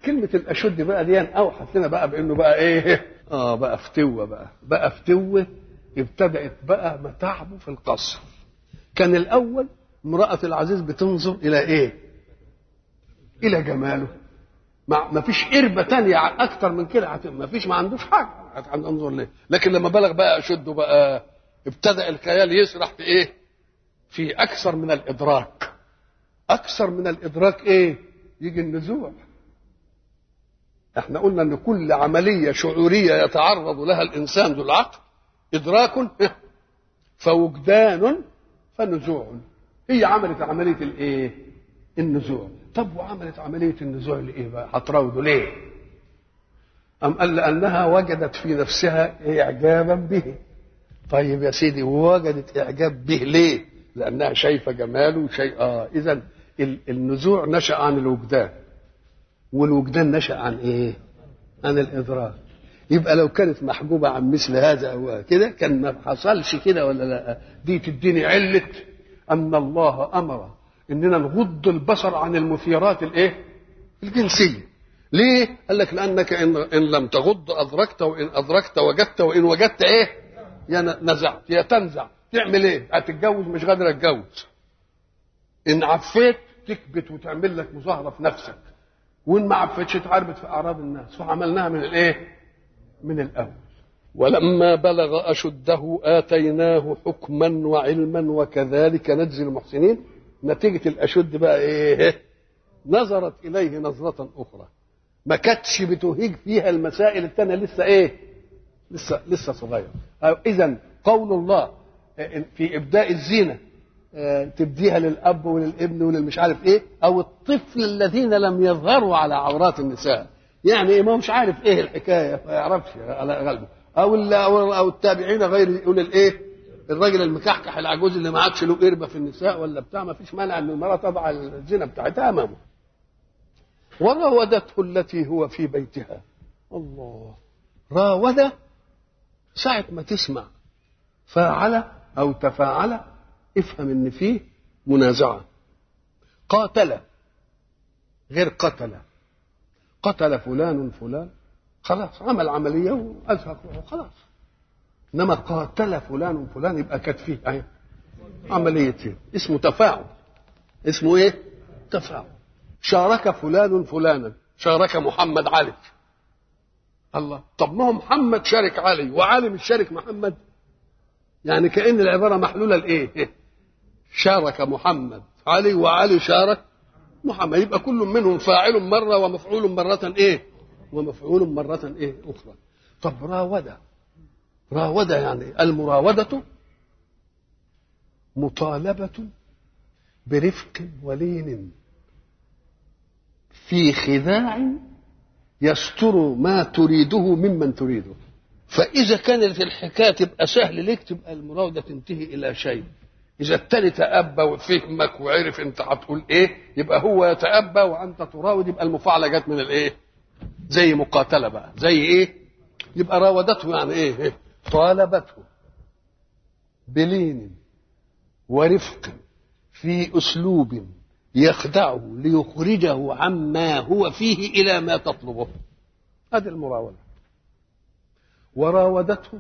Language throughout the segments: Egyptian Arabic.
كلمة الأشد بقى دي أوحت لنا بقى بأنه بقى إيه؟ آه بقى فتوة بقى بقى فتوة ابتدأت بقى متاعبه في القصر كان الأول امرأة العزيز بتنظر إلى إيه؟ إلى جماله ما فيش قربة تانية أكتر من كده ما فيش ما عندوش حاجة هننظر ليه لكن لما بلغ بقى أشده بقى ابتدأ الخيال يسرح في إيه؟ في أكثر من الإدراك أكثر من الإدراك إيه؟ يجي النزوع احنا قلنا ان كل عمليه شعوريه يتعرض لها الانسان ذو العقل ادراك فوجدان فنزوع هي عملت عمليه الايه النزوع طب وعملت عمليه النزوع لايه بقى هتراوده ليه ام قال لانها وجدت في نفسها اعجابا به طيب يا سيدي وجدت اعجاب به ليه لانها شايفه جماله شيء اه اذا النزوع نشا عن الوجدان والوجدان نشا عن ايه عن الادراك يبقى لو كانت محجوبه عن مثل هذا او كده كان ما حصلش كده ولا لا دي تديني عله ان الله امر اننا نغض البصر عن المثيرات الايه الجنسيه ليه قال لك لانك ان, إن لم تغض ادركت وان ادركت وجدت وان وجدت ايه يا نزعت يا تنزع تعمل ايه هتتجوز مش قادر اتجوز ان عفيت تكبت وتعمل لك مظاهره في نفسك وان ما عفتش اتعربت في اعراض الناس فعملناها من الايه من الاول ولما بلغ اشده اتيناه حكما وعلما وكذلك نجزي المحسنين نتيجه الاشد بقى ايه نظرت اليه نظره اخرى ما كانتش بتهيج فيها المسائل الثانيه لسه ايه لسه لسه صغير اذا قول الله في ابداء الزينه تديها للاب وللابن وللمش عارف ايه او الطفل الذين لم يظهروا على عورات النساء يعني ايه ما مش عارف ايه الحكايه ما يعرفش على قلبه او او او التابعين غير يقول الايه الراجل المكحكح العجوز اللي ما عادش له قربه في النساء ولا بتاع ما فيش مانع ان المراه تضع الزنا بتاعتها امامه وراودته التي هو في بيتها الله راود ساعة ما تسمع فاعل أو تفاعل افهم ان فيه منازعه قاتل غير قتل قتل فلان فلان خلاص عمل عمليه وازهق خلاص انما قاتل فلان فلان يبقى كانت فيه اهي عمليتين اسمه تفاعل اسمه ايه تفاعل شارك فلان فلانا شارك محمد علي الله طب ما هو محمد شارك علي وعلي مش شارك محمد يعني كأن العبارة محلولة لإيه؟ شارك محمد علي وعلي شارك محمد يبقى كل منهم فاعل مرة ومفعول مرة إيه؟ ومفعول مرة إيه؟ أخرى طب راودة راودة يعني المراودة مطالبة برفق ولين في خداع يستر ما تريده ممن تريده فإذا كانت الحكاية تبقى سهل ليك تبقى المراودة تنتهي إلى شيء إذا التاني تأبى وفهمك وعرف أنت هتقول إيه يبقى هو يتأبى وأنت تراود يبقى المفاعلة جت من الإيه؟ زي مقاتلة بقى زي إيه؟ يبقى راودته يعني إيه؟ طالبته بلين ورفق في أسلوب يخدعه ليخرجه عما هو فيه إلى ما تطلبه هذه المراودة وراودته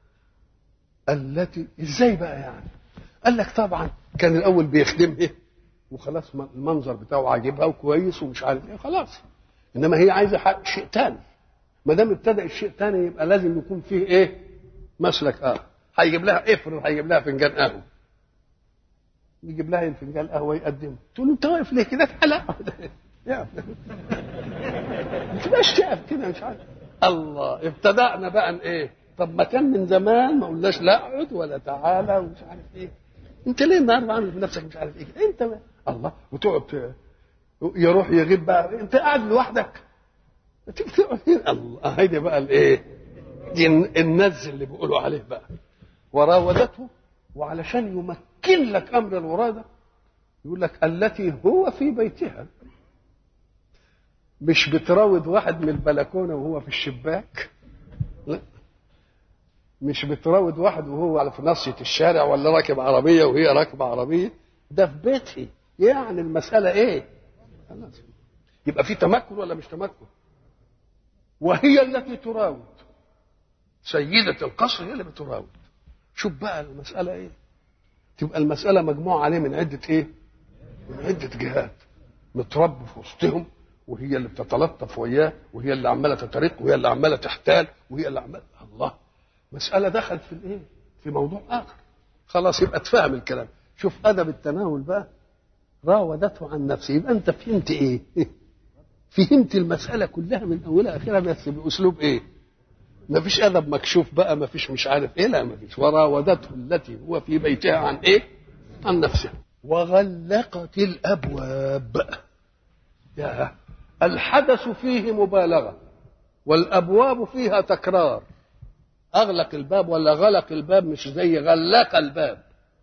التي ازاي بقى يعني قال لك طبعا كان الاول بيخدمها وخلاص المنظر بتاعه عاجبها وكويس ومش عارف ايه خلاص انما هي عايزه حق شيء تاني ما دام ابتدى الشيء تاني يبقى لازم يكون فيه ايه مسلك اه هيجيب لها افرض هيجيب لها فنجان قهوه يجيب لها فنجان قهوه يقدمه تقول انت واقف ليه كده تعالى يا ما تبقاش تقف كده مش عارف الله ابتدأنا بقى ايه طب ما كان من زمان ما قلناش لا اقعد ولا تعالى ومش عارف ايه انت ليه النهارده عامل في نفسك مش عارف ايه انت ما. الله وتقعد يروح يغيب بقى انت قاعد لوحدك تيجي تقعد هنا الله هيدي بقى الايه دي النز اللي بيقولوا عليه بقى وراودته وعلشان يمكن لك امر الوراده يقول لك التي هو في بيتها مش بتراود واحد من البلكونه وهو في الشباك لا مش بتراود واحد وهو على في ناصيه الشارع ولا راكب عربيه وهي راكبه عربيه ده في بيتي يعني المساله ايه خلاص يبقى في تمكن ولا مش تمكن وهي التي تراود سيدة القصر هي اللي بتراود شوف بقى المسألة ايه تبقى المسألة مجموعة عليه من عدة ايه من عدة جهات متربي في وسطهم وهي اللي بتتلطف وياه وهي اللي عمالة تترك وهي اللي عمالة تحتال وهي اللي عمالة الله مسألة دخل في الايه في موضوع آخر خلاص يبقى تفهم الكلام شوف أدب التناول بقى راودته عن نفسه يبقى أنت فهمت إيه فهمت المسألة كلها من أولها آخرها بس بأسلوب إيه ما فيش أدب مكشوف بقى ما فيش مش عارف إيه لا ما فيش وراودته التي هو في بيتها عن إيه عن نفسه وغلقت الأبواب يا الحدث فيه مبالغة والأبواب فيها تكرار أغلق الباب ولا غلق الباب مش زي غلق الباب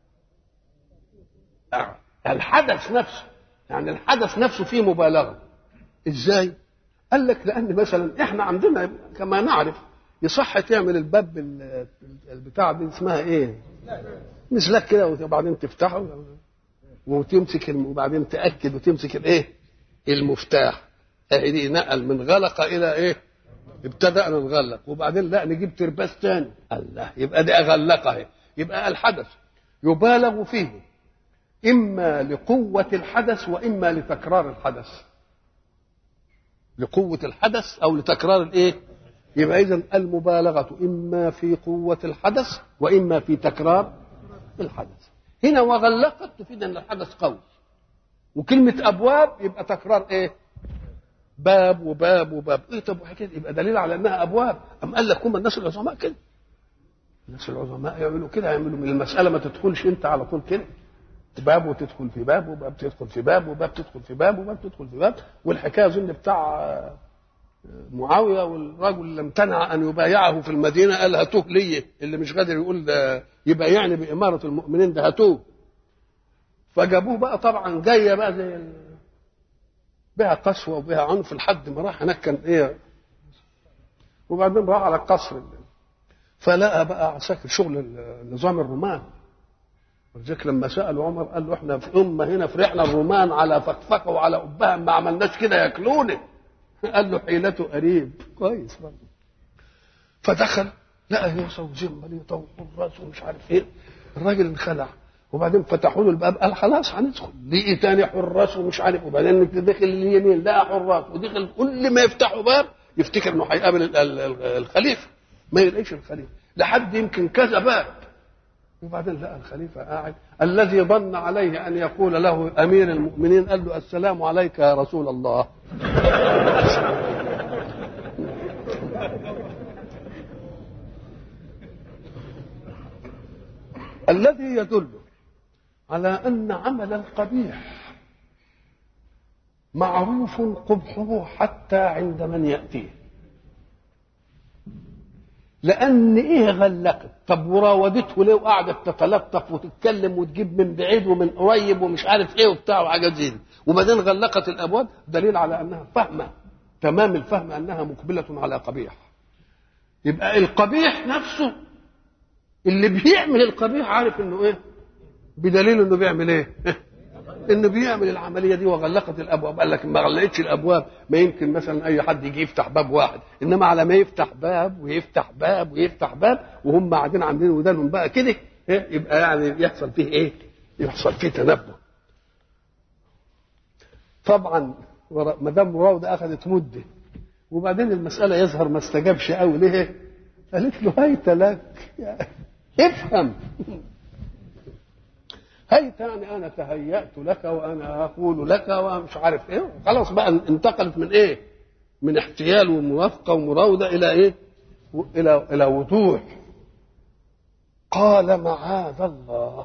الحدث نفسه يعني الحدث نفسه فيه مبالغة ازاي قال لك لان مثلا احنا عندنا كما نعرف يصح تعمل الباب البتاع دي اسمها ايه مسلك كده وبعدين تفتحه وتمسك وبعدين تاكد وتمسك الايه المفتاح اهي دي نقل من غلق الى ايه ابتدأنا نغلق وبعدين لا نجيب ترباس تاني الله يبقى دي اغلقها يبقى الحدث يبالغ فيه اما لقوه الحدث واما لتكرار الحدث لقوة الحدث أو لتكرار الإيه؟ يبقى إذا المبالغة إما في قوة الحدث وإما في تكرار الحدث. هنا وغلقت تفيد أن الحدث قوي. وكلمة أبواب يبقى تكرار إيه؟ باب وباب وباب، إيه طب وحكاية يبقى دليل على أنها أبواب، أم قال لك هم الناس العظماء كده. الناس العظماء يعملوا كده يعملوا من المسألة ما تدخلش أنت على طول كده. باب وتدخل في باب وباب تدخل في باب وباب تدخل في باب وباب تدخل في باب والحكايه اظن بتاع معاويه والرجل اللي امتنع ان يبايعه في المدينه قال هاتوه لي اللي مش قادر يقول ده يبايعني باماره المؤمنين ده هاتوه فجابوه بقى طبعا جايه بقى زي بها قسوه وبها عنف لحد ما راح هناك كان ايه وبعدين راح على القصر فلقى بقى عساكر شغل النظام الرومان ولذلك لما سالوا عمر قال له احنا في امه هنا فرحنا الرومان على فخفخه وعلى قبها ما عملناش كده ياكلوني قال له حيلته قريب كويس برضه فدخل لقى هيصه وزمه وحراس ومش عارف ايه الراجل انخلع وبعدين فتحوا له الباب قال خلاص هندخل لقي تاني حراس ومش عارف وبعدين دخل اليمين لقى حراس ودخل كل ما يفتحوا باب يفتكر انه هيقابل الخليفه ما يلاقيش الخليفه لحد يمكن كذا باب وبعدين لقى الخليفة قاعد الذي ظن عليه أن يقول له أمير المؤمنين قال له السلام عليك يا رسول الله الذي يدل على أن عمل القبيح معروف قبحه حتى عند من يأتيه لان ايه غلقت طب وراودته ليه وقعدت تتلطف وتتكلم وتجيب من بعيد ومن قريب ومش عارف ايه وبتاع وحاجات زي وبعدين غلقت الابواب دليل على انها فاهمه تمام الفهم انها مقبله على قبيح يبقى القبيح نفسه اللي بيعمل القبيح عارف انه ايه بدليل انه بيعمل ايه انه بيعمل العمليه دي وغلقت الابواب قال لك ما غلقتش الابواب ما يمكن مثلا اي حد يجي يفتح باب واحد انما على ما يفتح باب ويفتح باب ويفتح باب وهم قاعدين عاملين ودانهم بقى كده إيه يبقى يعني يحصل فيه ايه؟ يحصل فيه تنبه. طبعا مدام مراوده اخذت مده وبعدين المساله يظهر ما استجابش قوي ليه؟ قالت له هيت لك افهم هيت يعني انا تهيأت لك وانا اقول لك ومش عارف ايه خلاص بقى انتقلت من ايه؟ من احتيال وموافقه ومراوده الى ايه؟ الى الى وضوح قال معاذ الله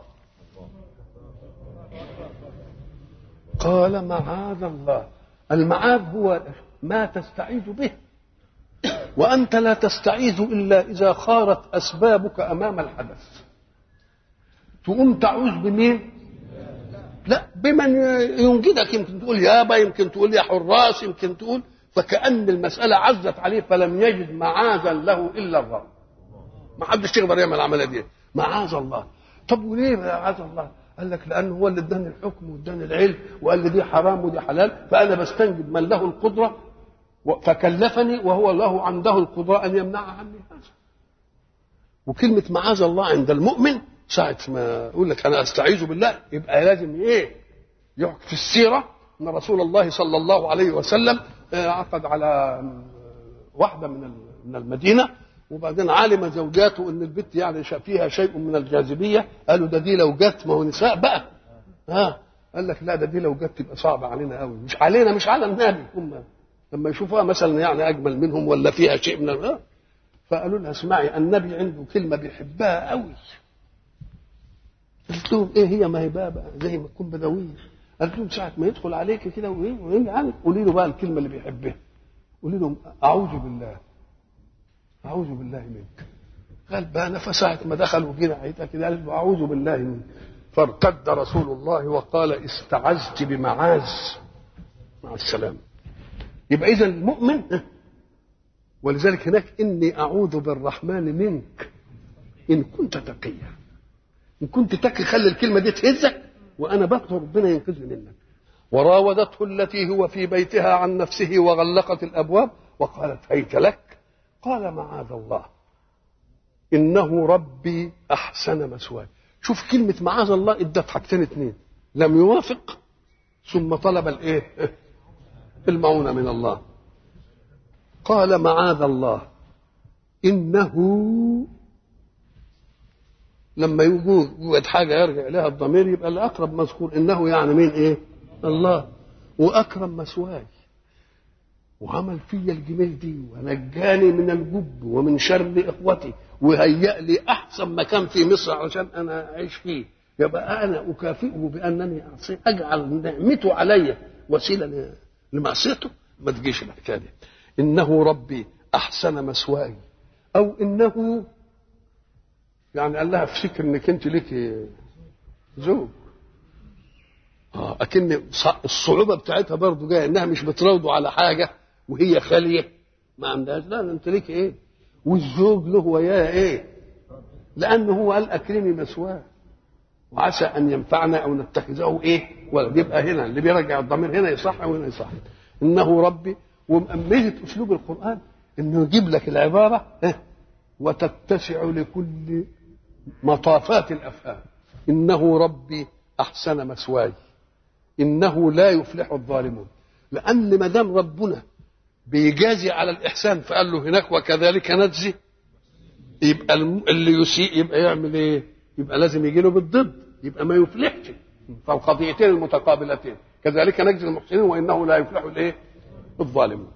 قال معاذ الله المعاذ هو ما تستعيذ به وانت لا تستعيذ الا اذا خارت اسبابك امام الحدث تقوم تعوذ بمين لا بمن ينجدك يمكن تقول يابا يمكن تقول يا حراس يمكن تقول فكأن المسألة عزت عليه فلم يجد معاذا له إلا الرب ما حدش يقدر يعمل العملية دي معاذ الله طب وليه معاذ الله قال لك لانه هو اللي اداني الحكم واداني العلم وقال لي دي حرام ودي حلال فانا بستنجد من له القدره فكلفني وهو له عنده القدره ان يمنع عني هذا وكلمه معاذ الله عند المؤمن ساعة ما يقول لك أنا أستعيذ بالله يبقى لازم إيه؟ يحكي في السيرة أن رسول الله صلى الله عليه وسلم عقد على واحدة من من المدينة وبعدين علم زوجاته ان البت يعني فيها شيء من الجاذبيه قالوا ده دي لو جت ما هو نساء بقى ها قال لك لا ده دي لو جت تبقى صعبه علينا قوي مش علينا مش على النبي هم لما يشوفوها مثلا يعني اجمل منهم ولا فيها شيء من ها فقالوا لها اسمعي النبي عنده كلمه بيحبها قوي قلت لهم ايه هي ما هي بقى, بقى زي ما تكون بدويه قالت لهم ساعه ما يدخل عليك كده وايه يعني قولي له بقى الكلمه اللي بيحبها قولي له اعوذ بالله اعوذ بالله منك قال بقى انا فساعة ما دخلوا كده عيتها كده قال له اعوذ بالله منك فارتد رسول الله وقال استعذت بمعاذ مع السلامه يبقى اذا المؤمن ولذلك هناك اني اعوذ بالرحمن منك ان كنت تقيا ان كنت تقي خلي الكلمه دي تهزك وانا بطلب ربنا ينقذني منك وراودته التي هو في بيتها عن نفسه وغلقت الابواب وقالت هيت لك قال معاذ الله انه ربي احسن مثواي شوف كلمه معاذ الله ادت حاجتين اتنين لم يوافق ثم طلب الايه المعونه من الله قال معاذ الله انه لما يوجد حاجه يرجع اليها الضمير يبقى الاقرب مذكور انه يعني مين ايه الله واكرم مثواي وعمل فيا الجميل دي ونجاني من الجب ومن شر اخوتي وهيأ لي احسن مكان في مصر عشان انا اعيش فيه يبقى انا اكافئه بانني اعصيه اجعل نعمته علي وسيله لمعصيته ما تجيش الحكايه دي انه ربي احسن مثواي او انه يعني قال لها افتكر انك انت لك زوج اه اكن الصعوبه بتاعتها برضه جايه انها مش بتراوده على حاجه وهي خاليه ما عندهاش لا انت ليك ايه والزوج له وياه ايه لانه هو قال اكرمي مثواه وعسى ان ينفعنا او نتخذه ايه ولا يبقى هنا اللي بيرجع الضمير هنا يصح وهنا يصح انه ربي ومأمنة اسلوب القران انه يجيب لك العباره إيه؟ وتتسع لكل مطافات الافهام انه ربي احسن مثواي انه لا يفلح الظالمون لان ما دام ربنا بيجازي على الاحسان فقال له هناك وكذلك نجزي يبقى اللي يسيء يبقى يعمل ايه؟ يبقى لازم يجي له بالضد يبقى ما يفلحش فالقضيتين المتقابلتين كذلك نجزي المحسنين وانه لا يفلح الايه؟ الظالمون